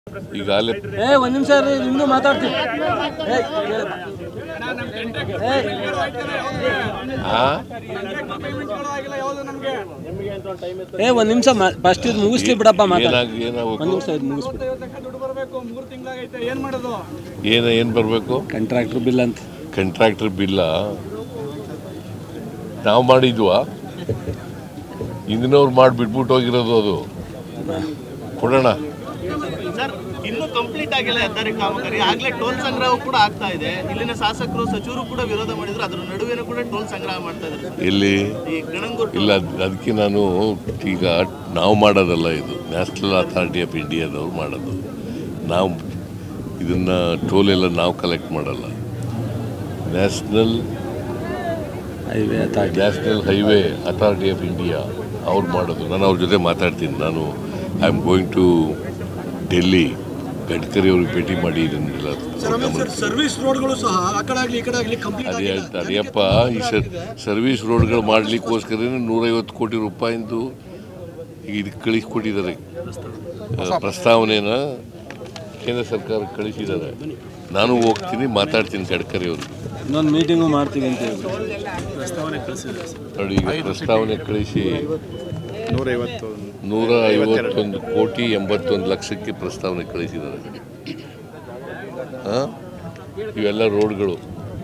ಈಗಾಗಲೇ ಏ ಒಂದ್ ನಿಮಿಷ ರೀ ನಿಮ್ದು ಮಾತಾಡ್ತೀನಿ ಏ, ಕೇಳಪ್ಪ. ಏ, ಆ? ಏ ಒಂದ್ ನಿಮಿಷ ಫಸ್ಟ್ ಇದು ಮುಗಿಸ್ಲಿ ಬಿಡಪ್ಪ ಮಾತಾಡ ಏನಾಗ್ ಏನಾಗಬೇಕು ಒಂದ್ ನಿಮಿಷ ಇದು ಮುಗಿಸ್ಬಿಡು ದುಡ್ಡು ಬರಬೇಕು ಮೂರು ತಿಂಗಳಾಗೈತೆ ಏನ್ ಮಾಡೋದು ಏನು ಏನು ಬರಬೇಕು ಕಾಂಟ್ರಾಕ್ಟರ್ ಬಿಲ್ ಅಂತ ಕಂಟ್ರಾಕ್ಟರ್ ಬಿಲ್ಲ ನಾವು ಮಾಡಿದ್ವಾ ಹಿಂದಿನವ್ರು ಮಾಡಿ ಬಿಟ್ಬಿಟ್ಟು ಹೋಗಿರೋದು ಅದು ಕೊಡೋಣ ಸರ್ ಇನ್ನೂ ಕಂಪ್ಲೀಟ್ ಆಗಿಲ್ಲ ಹೆದ್ದಾರಿ ಕಾಮಗಾರಿ ಆಗ್ಲೇ ಟೋಲ್ ಸಂಗ್ರಹ ಕೂಡ ಆಗ್ತಾ ಇದೆ ಇಲ್ಲಿನ ಶಾಸಕರು ಸಚಿವರು ಕೂಡ ವಿರೋಧ ಮಾಡಿದ್ರು ಅದ್ರ ನಡುವೆನೂ ಕೂಡ ಟೋಲ್ ಸಂಗ್ರಹ ಮಾಡ್ತಾ ಇದ್ದಾರೆ ಸರ್. ಇಲ್ಲಿ ಈ ಗಣಂಗೂರ್ ಇಲ್ಲ ಅದ್- ಅದಕ್ಕೆ ನಾನು ಈಗ ನಾವು ಮಾಡೋದಲ್ಲ ಇದು ನ್ಯಾಷನಲ್ ಅಥಾರಿಟಿ ಆಫ್ ಇಂಡಿಯಾದವ್ರು ಮಾಡೋದು ನಾವು ಇದನ್ನು ಟೋಲ್ ಎಲ್ಲ ನಾವು ಕಲೆಕ್ಟ್ ಮಾಡಲ್ಲ national highway authority national highway authority of India ಅವ್ರು ಮಾಡೋದು ನಾನು ಅವ್ರ ಜೊತೆ ಮಾತಾಡ್ತೀನಿ ನಾನು I am going to Delhi Gadkari ಅವ್ರಿಗೆ ಭೇಟಿ ಮಾಡಿ ಇದನ್ನೆಲ್ಲ ಸರ್ವಿಸ್ ರೋಡ್ಗಳು ಸಹ ಆ ಕಡೆ ಆಗ್ಲಿ ಈ ಕಡೆ ಆಗ್ಲಿ ಕಂಪ್ಲೀಟ್ ಅದೇ ಹೇಳ್ತಾ ಅದೇಪ್ಪ ಈ ಸರ್ ಸರ್ವಿಸ್ ರೋಡ್ಗಳು ಮಾಡಲಿಕ್ಕೋಸ್ಕರನೇ ನೂರೈವತ್ತು ಕೋಟಿ ರೂಪಾಯಿಂದು ಈಗ ಇದಕ್ಕೆ ಕಳಿಸ್ಕೊಟ್ಟಿದ್ದಾರೆ ಆ, ಪ್ರಸ್ತಾವನೆನ ಕೇಂದ್ರ ಸರ್ಕಾರಕ್ಕೆ ಕಳಿಸಿದ್ದಾರೆ ನಾನು ಹೋಗ್ತೀನಿ ಮಾತಾಡ್ತೀನಿ ಗಡ್ಕರಿ ಅವ್ರಿಗೆ ಇನ್ನೊಂದು ಮೀಟಿಂಗು ಮಾಡ್ತೀವಿ ಅಂತ ಹೇಳಿ ನೋಡಿ ಈಗ ಪ್ರಸ್ತಾವನೆ ಕಳಿಸಿ ನೂರ ಐವತ್ತೊಂದು ಕೋಟಿ ಎಂಬತ್ತೊಂದು ಲಕ್ಷಕ್ಕೆ ಪ್ರಸ್ತಾವನೆ ಕಳಿಸಿದ್ದಾರೆ ಆ? ಇವೆಲ್ಲ ರೋಡ್ಗಳು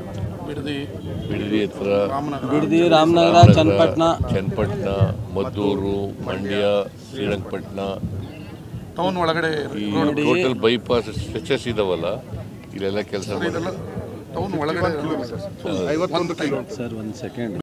ಬಿಡದಿ ಹತ್ರ ಬಿಡದಿ ರಾಮನಗರ ಚನ್ನಪಟ್ಟಣ ಚನ್ನಪಟ್ಟಣ ಮದ್ದೂರು ಮಂಡ್ಯ ಶ್ರೀರಂಗಪಟ್ಟಣ ಟೌನ್ ಒಳಗಡೆ ಈ ಟೋಟಲ್ ಬೈಪಾಸ್ ಸ್ಟ್ರೆಚಸ್ ಇದಾವಲ್ಲ ಇಲ್ಲೆಲ್ಲ ಕೆಲಸ ಟೌನ್ ಒಳಗಡೆ ಸರ್ ಒಂದು ಸೆಕೆಂಡ್